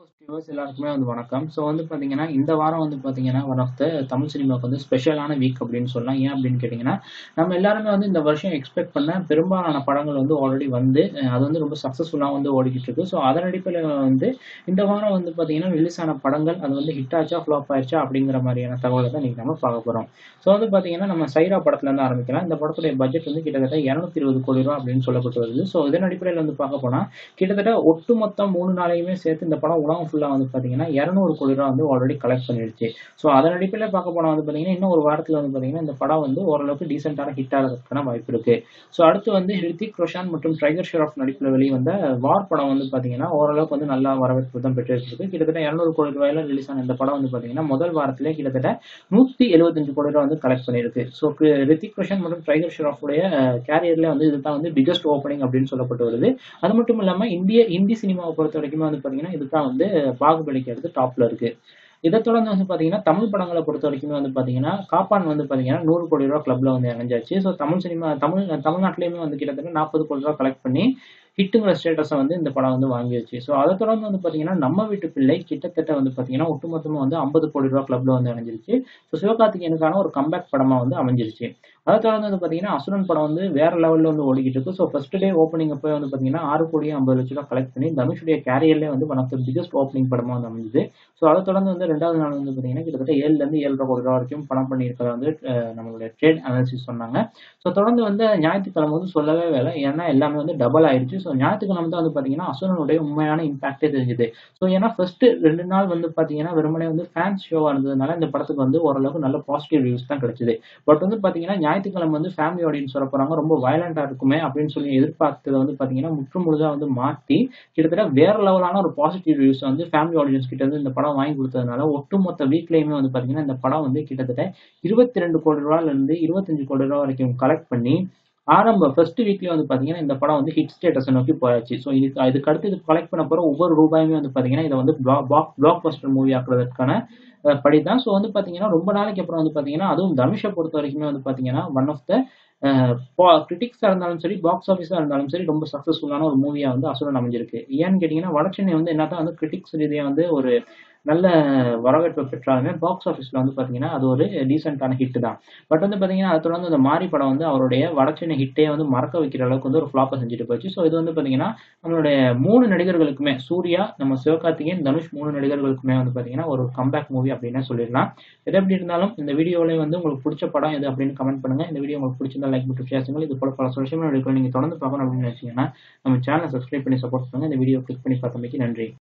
Viewers எல்லாருக்குமே வந்து வணக்கம். ஸோ வந்து பார்த்தீங்கன்னா, இந்த வாரம் வந்து பார்த்தீங்கன்னா, ஒன் ஆஃப் த தமிழ் சினிமாவுக்கு வந்து ஸ்பெஷலான வீக் அப்படின்னு சொல்லலாம். ஏன் அப்படின்னு கேட்டீங்கன்னா, நம்ம எல்லாருமே வந்து இந்த வருஷம் எக்ஸ்பெக்ட் பண்ண பெரும்பாலான படங்கள் வந்து ஆல்ரெடி வந்து அ அது வந்து ரொம்ப சக்ஸஸ்ஃபுல்லா வந்து ஓடிக்கிட்டு இருக்கு. ஸோ அதன் அடிப்படையில வந்து இந்த வாரம் வந்து பார்த்தீங்கன்னா, ரிலீஸ் ஆன படங்கள் அது வந்து ஹிட் ஆச்சா, ஃப்ளாப் ஆயிருச்சா அப்படிங்கிற மாரியான தகவல தான் இன்னைக்கு நம்ம பார்க்க போறோம். ஸோ வந்து பார்த்தீங்கன்னா, நம்ம சைரா படத்துலருந்து ஆரம்பிக்கலாம். இந்த படத்துடைய பட்ஜெட் வந்து கிட்டத்தட்ட ரூ. 220 கோடி அப்படின்னு சொல்லப்பட்டு வருது. ஸோ இதன் அடிப்படையில வந்து பார்க்க போனா, கிட்டத்தட்ட ஒட்டுமொத்த 3 நாளையுமே சேர்த்து இந்த படம் உலகம் ஃபுல்லா வந்து பார்த்தீங்கன்னா, ரூ. 200 கோடி வந்து ஆல்ரெடி கலெக்ட் பண்ணிடுச்சு. ஸோ அதன் அடிப்படையில பார்க்க போனா வந்து பார்த்தீங்கன்னா, இன்னும் ஒரு வாரத்துல வந்து பார்த்தீங்கன்னா, இந்த படம் வந்து ஓரளவுக்கு டீசென்ட்டான ஹிட் ஆகறதுக்கான வாய்ப்பு இருக்கு. ஸோ அடுத்து வந்து ஹிருத்திக் ரோஷன் மற்றும் டைகர் ஷெராஃப் நடிப்புல வெளிவந்த வார் படம் வந்து பார்த்தீங்கன்னா, ஓரளவுக்கு வந்து நல்ல வரவேற்பு தான் பெற்றிருக்கு. கிட்டத்தட்ட ரூ. 200 கோடி ரிலீஸ் ஆன இந்த படம் வந்து பார்த்தீங்கன்னா, முதல் வாரத்திலேயே கிட்டத்தட்ட ரூ. 175 கோடி வந்து கலெக்ட் பண்ணியிருக்கு. ஸோ கு ஹிருத்திக் ரோஷன் மற்றும் டைகர் ஷெராஃப் உடைய கேரியர்லயே வந்து இதுதான் வந்து பிக்கஸ்ட் ஓப்பனிங் அப்படின்னு சொல்லப்பட்டு வருது. அது மட்டும் இல்லாம இந்திய ஹிந்தி சினிமாவ பொறுத்தவரைக்குமே வந்து பார்த்தீங்கன்னா, இதுதான் வந்து பாகுபலிக்கு அடுத்து டாப்ல இருக்கு. இதைத் தொடர்ந்து வந்து பார்த்தீங்கன்னா, தமிழ் படங்கள பொறுத்தவரைக்குமே வந்து பார்த்தீங்கன்னா, காப்பான் வந்து பார்த்தீங்கன்னா, ரூ. 100 கோடி கிளப்ல வந்து இணைஞ்சாச்சு. ஸோ தமிழ் சினிமா தமிழ் தமிழ்நாட்டிலயுமே வந்து கிட்டத்தட்ட ரூ. 40 கோடி கலெக்ட் பண்ணி ஹிட்டுங்கிற ஸ்டேட்டஸ வந்து இந்த படம் வந்து வாங்கிருச்சு. ஸோ அதைத் தொடர்ந்து வந்து பார்த்தீங்கன்னா, நம்ம வீட்டு பிள்ளை கிட்டத்தட்ட வந்து பார்த்தீங்கன்னா, ஒட்டுமொத்தமா வந்து ரூ. 50 கோடி கிளப்ல வந்து இணைஞ்சிருச்சு. ஸோ சிவகார்த்திகேயனுக்கான ஒரு கம்பேக் படமா வந்து அமைஞ்சிருச்சு. அதைத் தொடர்ந்து வந்து பார்த்தீங்கன்னா, அசுரன் படம் வந்து வேற லெவல்ல வந்து ஓடிக்கிட்டு இருக்கு. ஸோ ஃபர்ஸ்ட் டே ஓப்பனிங் அப்பவே வந்து பார்த்தீங்கன்னா, ரூ. 6,50,00,000 கலெக்ட் பண்ணி தனுஷுடைய கேரியர்லயே வந்து one of the biggest opening படமா வந்து அமைஞ்சது. ஸோ அதைத் தொடர்ந்து வந்து 2வது நாள் வந்து பார்த்தீங்கன்னா, கிட்டத்தட்ட 7லருந்து 7,50,00,000 கோடி வரைக்கும் பணம் பண்ணியிருக்கிறதா வந்து அ நம்மளுடைய ட்ரேட் அனாலிசிஸ் சொன்னாங்க. ஸோ தொடர்ந்து வந்து ஞாயிற்றுக்கிழமை வந்து சொல்லவே வேல. ஏன்னா எல்லாமே வந்து டபுள் ஆயிருச்சு. ஸோ ஞாயிற்றுக்கிழமை தான் வந்து பார்த்தீங்கன்னா, அசுரனுடைய உண்மையான இம்பாக்ட்டே தெரிஞ்சது. ஸோ ஏன்னா ஃபர்ஸ்ட் 2 நாள் வந்து பார்த்தீங்கன்னா, வெறுமனே வந்து ஃபேன்ஸ் ஷோவா இருந்ததுனால இந்த படத்துக்கு வந்து ஓரளவுக்கு நல்ல பாசிட்டிவ் ரிவ்யூஸ் தான் கிடைச்சது. பட் வந்து பார்த்தீங்கன்னா, ஞாயிற்றுக்கிழமை வந்து ஃபேமிலி ஆடியன்ஸ் வரப்போறாங்க. ரொம்ப வயலன்ட்டா இருக்குமே அப்படின்னு சொல்லி எதிர்பார்த்தத வந்து பார்த்தீங்கன்னா, முற்றும் முழுதா வந்து மாத்தி கிட்டத்தட்ட வேற லெவலான ஒரு பாசிட்டிவ் ரிவ்யூஸ வந்து ஃபேமிலி ஆடியன்ஸ் கிட்ட இருந்து இந்த படம் வாங்கி குடுத்ததுனால, ஒட்டுமொத்த வீக்லயுமே வந்து பார்த்தீங்கன்னா, இந்த படம் வந்து கிட்டத்தட்ட ரூ. 22 கோடிலருந்து ரூ. 25 கோடி வரைக்கும் கலெக்ட் பண்ணி ஆரம்ப ஃபர்ஸ்ட் வீக்லயே வந்து பார்த்தீங்கன்னா, இந்த படம் வந்து ஹிட் ஸ்டேட்டஸ நோக்கி போயாச்சு. ஸோ இதுக்கு இதுக்கு அடுத்து இது கலெக்ட் பண்ண போற ஒவ்வொரு ரூபாயுமே வந்து பார்த்தீங்கன்னா, இத வந்து ப்ளா பாக் பிளாக் பஸ்டர் மூவி ஆக்குறதற்கான அ படிதான். ஸோ வந்து பார்த்தீங்கன்னா, ரொம்ப நாளைக்கு அப்புறம் வந்து பார்த்தீங்கன்னா, அதுவும் தனுஷ பொறுத்தவரைக்குமே வந்து பார்த்தீங்கன்னா, ஒன் ஆஃப் த அ பா கிரிட்டிக்ஸா இருந்தாலும் சரி, பாக்ஸ் ஆஃபிஸா இருந்தாலும் சரி, ரொம்ப சக்சஸ்ஃபுல்லான ஒரு மூவியா வந்து அசுரன் அமைஞ்சிருக்கு. ஏன்னு கேட்டீங்கன்னா, வடசென்னை வந்து என்னதான் வந்து கிரிட்டிக்ஸ் ரீதியா வந்து ஒரு நல்ல வரவேற்பு பெற்றாலுமே, பாக்ஸ் ஆஃபிஸ்ல வந்து பார்த்தீங்கன்னா, அது ஒரு டீசென்ட்டான ஹிட் தான். பட் வந்து பார்த்தீங்கன்னா, அதைத் தொடர்ந்து அந்த மாரி படம் வந்து அவருடைய வடசென்னை ஹிட்டே வந்து மறக்க வைக்கிற அளவுக்கு வந்து ஒரு ஃப்ளாப்ப செஞ்சுட்டு போச்சு. ஸோ இது வந்து பார்த்தீங்கன்னா, நம்மளுடைய 3 நடிகர்களுக்குமே சூர்யா, நம்ம சிவகார்த்திகேயன், தனுஷ் 3 நடிகர்களுக்குமே வந்து பார்த்தீங்கன்னா, ஒரு கம்பேக் மூவி அப்படின்னே சொல்லிடலாம். எது எப்படி இருந்தாலும் இந்த வீடியோல வந்து உங்களுக்கு புடிச்ச படம் எது அப்படின்னு கமெண்ட் பண்ணுங்க. இந்த வீடியோ உங்களுக்கு பிடிச்சிருந்தா லைக் மற்றும் ஷேர் செய்யுங்க. இது போல பல சுவாரஸ்யமான வீடியோக்கள நீங்க தொடர்ந்து பார்க்கணும் அப்படின்னு நினைச்சீங்கன்னா, நம்ம சேனல சப்ஸ்கிரைப் பண்ணி சப்போர்ட் பண்ணுங்க. இந்த வீடியோ கிளிக் பண்ணி பார்த்தமைக்கு நன்றி.